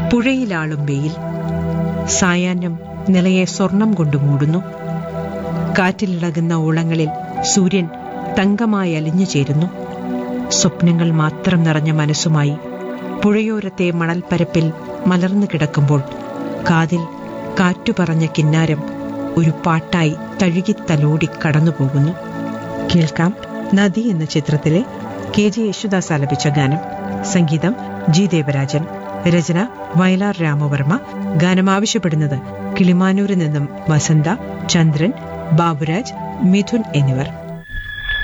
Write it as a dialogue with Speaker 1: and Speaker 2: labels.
Speaker 1: പുഴയിലാളും വെയിൽ സായാഹ്നം നിലയെ സ്വർണം കൊണ്ട് മൂടുന്നു കാറ്റിലിളകുന്ന ഓളങ്ങളിൽ സൂര്യൻ തങ്കമായി അലിഞ്ഞു ചേരുന്നു സ്വപ്നങ്ങൾ മാത്രം നിറഞ്ഞ മനസ്സുമായി പുഴയോരത്തെ മണൽപ്പരപ്പിൽ മലർന്നു കിടക്കുമ്പോൾ കാതിൽ കാറ്റു പറഞ്ഞ കിന്നാരം ഒരു പാട്ടായി തഴുകിത്തലോടി കടന്നുപോകുന്നു കേൾക്കാം നദി എന്ന ചിത്രത്തിലെ കെ ജെ യേശുദാസ് ആലപിച്ച ഗാനം സംഗീതം ജി ദേവരാജൻ രചന വയലാർ രാമവർമ്മ ഗാനം ആവശ്യപ്പെടുന്നത് കിളിമാനൂരിൽ നിന്നും വസന്ത ചന്ദ്രൻ ബാബുരാജ് മിഥുൻ എന്നിവർ